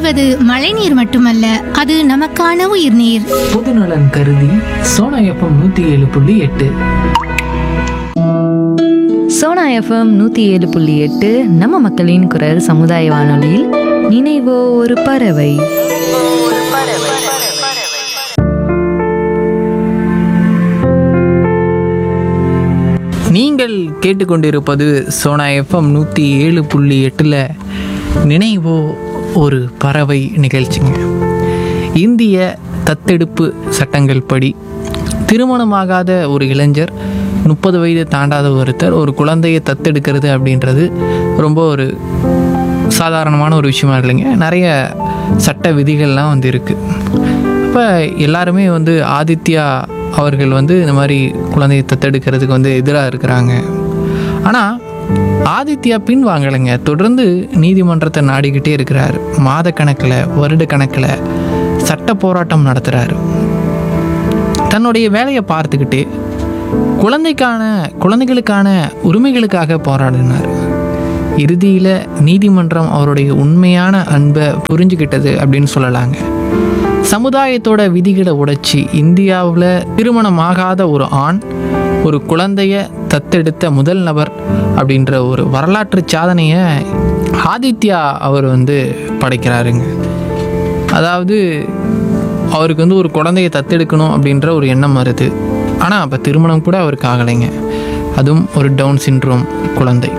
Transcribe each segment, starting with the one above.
என்பது மழைநீர் மட்டுமல்ல அது நமக்கான உயிர்நீர் பொதுநலன் கருதி சோனா எஃப்எம் நூற்றி ஏழு புள்ளி எட்டு சோனா எஃப்எம் நூற்றி ஏழு புள்ளி எட்டு நம்ம மக்களின் குரல் சமுதாய வானொலியில் நினைவோ ஒரு பறவை நீங்கள் கேட்டுக்கொண்டிருப்பது சோனா எஃப்எம் நூற்றி ஏழு புள்ளி எட்டில் நினைவோ ஒரு பறவை நிகழ்ச்சிங்க இந்திய தத்தெடுப்பு சட்டங்கள் படி திருமணமாகாத ஒரு இளைஞர் முப்பது வயது தாண்டாத ஒருத்தர் ஒரு குழந்தையை தத்தெடுக்கிறது அப்படின்றது ரொம்ப ஒரு சாதாரணமான ஒரு விஷயமா இல்லைங்க நிறைய சட்ட விதிகள்லாம் வந்து இருக்குது அப்போ எல்லாருமே வந்து ஆதித்யா அவர்கள் வந்து இந்த மாதிரி குழந்தையை தத்தெடுக்கிறதுக்கு வந்து எதிராக இருக்கிறாங்க ஆனால் ஆதித்யா பின் வாங்கலைங்க தொடர்ந்து நீதிமன்றத்தை நாடிக்கிட்டே இருக்கிறார் மாதக்கணக்கில் வருட கணக்கில் சட்ட போராட்டம் நடத்துகிறாரு தன்னுடைய வேலையை பார்த்துக்கிட்டே குழந்தைக்கான குழந்தைகளுக்கான உரிமைகளுக்காக போராடினார் இறுதியில் நீதிமன்றம் அவருடைய உண்மையான அன்பை புரிஞ்சுக்கிட்டது அப்படின்னு சொல்லலாங்க சமுதாயத்தோட விதிகளை உடைச்சி இந்தியாவில் திருமணமாகாத ஒரு ஆண் ஒரு குழந்தைய தத்தெடுத்த முதல் நபர் அப்படின்ற ஒரு வரலாற்று சாதனையை ஆதித்யா அவர் வந்து படைக்கிறாருங்க அதாவது அவருக்கு வந்து ஒரு குழந்தைய தத்தெடுக்கணும் அப்படின்ற ஒரு எண்ணம் வருது ஆனால் அப்போ திருமணம் கூட அவருக்கு ஆகலைங்க அதுவும் ஒரு டவுன் சிண்ட்ரோம் குழந்தை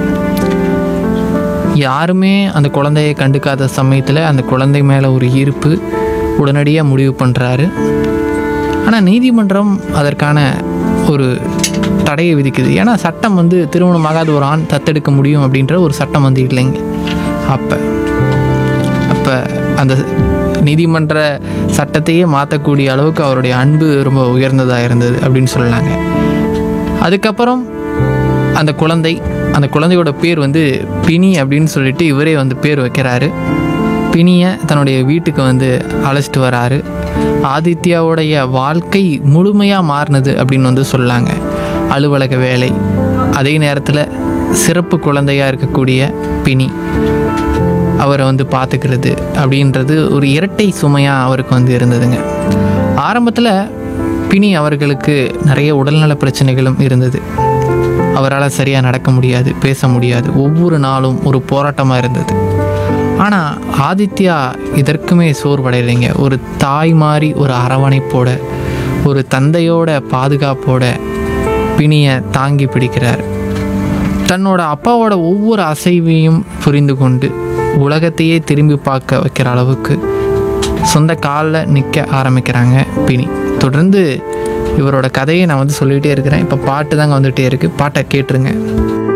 யாருமே அந்த குழந்தையை கண்டுக்காத சமயத்தில் அந்த குழந்தை மேலே ஒரு ஈர்ப்பு உடனடியாக முடிவு பண்ணுறாரு ஆனால் நீதிமன்றம் அதற்கான ஒரு தடையை விதிக்குது ஏன்னா சட்டம் வந்து திருமணமாகாத ஒரு ஆண் தத்தெடுக்க முடியும் அப்படின்ற ஒரு சட்டம் வந்து இல்லைங்க அப்போ அப்போ அந்த நீதிமன்ற சட்டத்தையே மாற்றக்கூடிய அளவுக்கு அவருடைய அன்பு ரொம்ப உயர்ந்ததாக இருந்தது அப்படின்னு சொல்லலாங்க அதுக்கப்புறம் அந்த குழந்தை அந்த குழந்தையோட பேர் வந்து பினி அப்படின்னு சொல்லிட்டு இவரே வந்து பேர் வைக்கிறாரு பினியை தன்னுடைய வீட்டுக்கு வந்து அழைச்சிட்டு வராரு ஆதித்யாவுடைய வாழ்க்கை முழுமையாக மாறினது அப்படின்னு வந்து சொல்லாங்க அலுவலக வேலை அதே நேரத்தில் சிறப்பு குழந்தையாக இருக்கக்கூடிய பினி அவரை வந்து பார்த்துக்கிறது அப்படின்றது ஒரு இரட்டை சுமையாக அவருக்கு வந்து இருந்ததுங்க ஆரம்பத்தில் பினி அவர்களுக்கு நிறைய உடல்நல பிரச்சனைகளும் இருந்தது அவரால் சரியாக நடக்க முடியாது பேச முடியாது ஒவ்வொரு நாளும் ஒரு போராட்டமாக இருந்தது ஆனால் ஆதித்யா இதற்குமே சோர்வடையலைங்க ஒரு தாய் மாதிரி ஒரு அரவணைப்போட ஒரு தந்தையோட பாதுகாப்போட பிணியை தாங்கி பிடிக்கிறார் தன்னோட அப்பாவோட ஒவ்வொரு அசைவையும் புரிந்து கொண்டு உலகத்தையே திரும்பி பார்க்க வைக்கிற அளவுக்கு சொந்த காலில் நிற்க ஆரம்பிக்கிறாங்க பினி தொடர்ந்து இவரோட கதையை நான் வந்து சொல்லிகிட்டே இருக்கிறேன் இப்போ பாட்டு தாங்க வந்துகிட்டே இருக்குது பாட்டை கேட்டுருங்க